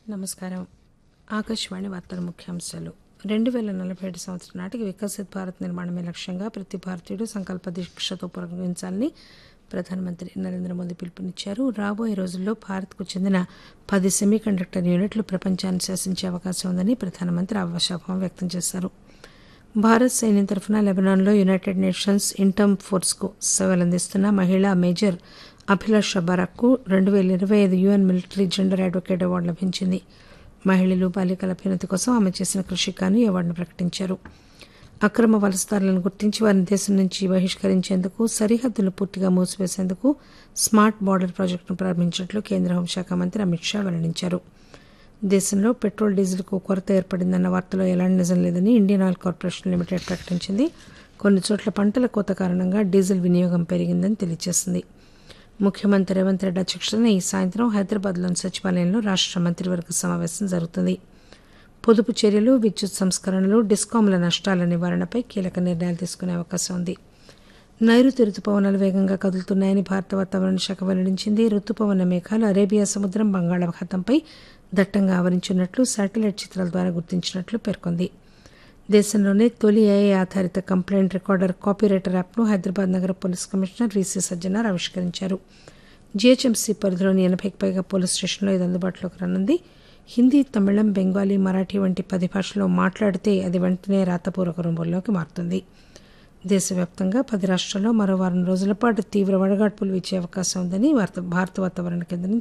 నమస్కారం ఆకాశవాణి వార్తల ముఖ్యాంశాలు రెండు వేల నలభై ఏడు సంవత్సరం నాటికి వికసిత్ భారత్ నిర్మాణమే లక్ష్యంగా ప్రతి భారతీయుడు సంకల్ప దీక్షతో పురస్కరించాలని ప్రధానమంత్రి నరేంద్ర మోదీ పిలుపునిచ్చారు రాబోయే రోజుల్లో భారత్కు చెందిన పది సెమీ కండక్టర్ యూనిట్లు ప్రపంచాన్ని శాసించే అవకాశం ఉందని ప్రధానమంత్రి ఆశాభావం వ్యక్తం చేశారు భారత్ సైన్యం తరఫున లెబనాన్లో యునైటెడ్ నేషన్స్ ఇంటర్మ్ ఫోర్స్కు సేవలందిస్తున్న మహిళా మేజర్ అభిలాష బరాక్కు రెండు వేల ఇరవై ఐదు UN military gender advocate award లభించింది మహిళలు బాలికల అభ్యున్నతి కోసం ఆమె చేసిన కృషికి గాను ఈ అవార్డును ప్రకటించారు అక్రమ వలసదారులను గుర్తించి వారిని దేశం నుంచి బహిష్కరించేందుకు సరిహద్దులు పూర్తిగా మూసివేసేందుకు స్మార్ట్ బార్డర్ ప్రాజెక్టును ప్రారంభించినట్లు కేంద్ర హోంశాఖ మంత్రి అమిత్ షా వెల్లడించారు దేశంలో పెట్రోల్ డీజిల్కు కొరత ఏర్పడిందన్న వార్తలో ఎలాంటి నిజం లేదని ఇండియన్ ఆయిల్ కార్పొరేషన్ లిమిటెడ్ ప్రకటించింది కొన్ని చోట్ల పంటల కోత కారణంగా డీజిల్ వినియోగం పెరిగిందని తెలియజేసింది ముఖ్యమంత్రి రేవంత్ రెడ్డి అధ్యక్షతన ఈ సాయంత్రం హైదరాబాద్లోని సచివాలయంలో రాష్ట మంత్రివర్గ సమావేశం జరుగుతుంది పొదుపు చర్యలు విద్యుత్ సంస్కరణలు డిస్కాంల నష్టాల నివారణపై కీలక నిర్ణయాలు తీసుకునే అవకాశం ఉంది నైరుతి రుతుపవనాలు వేగంగా కదులుతున్నాయని భారత వాతావరణ శాఖ వెల్లడించింది రుతుపవన మేఘాలు అరేబియా సముద్రం బంగాళాఖాతంపై దట్టంగా ఆవరించున్నట్లు శాటిలైట్ చిత్రాల ద్వారా గుర్తించినట్లు పేర్కొంది దేశంలోనే తొలి ఏఐ ఆధారిత కంప్లైంట్ రికార్డర్ కాపీరైటర్ యాప్ను హైదరాబాద్ నగర పోలీస్ కమిషనర్ వీసీ సజ్జనార్ ఆవిష్కరించారు జీహెచ్ఎంసీ పరిధిలోని ఎనభైకి పైగా పోలీస్ స్టేషన్లో ఇది అందుబాటులోకి రానుంది హిందీ తమిళం బెంగాలీ మరాఠీ వంటి పది భాషల్లో మాట్లాడితే అది వెంటనే రాతపూర్వక రూపంలోకి మారుతుంది దేశవ్యాప్తంగా పది రాష్ట్రాల్లో మరో వారం రోజుల పాటు తీవ్ర వడగాడ్పులు వీచే అవకాశం ఉందని భారత వాతావరణ కేంద్రం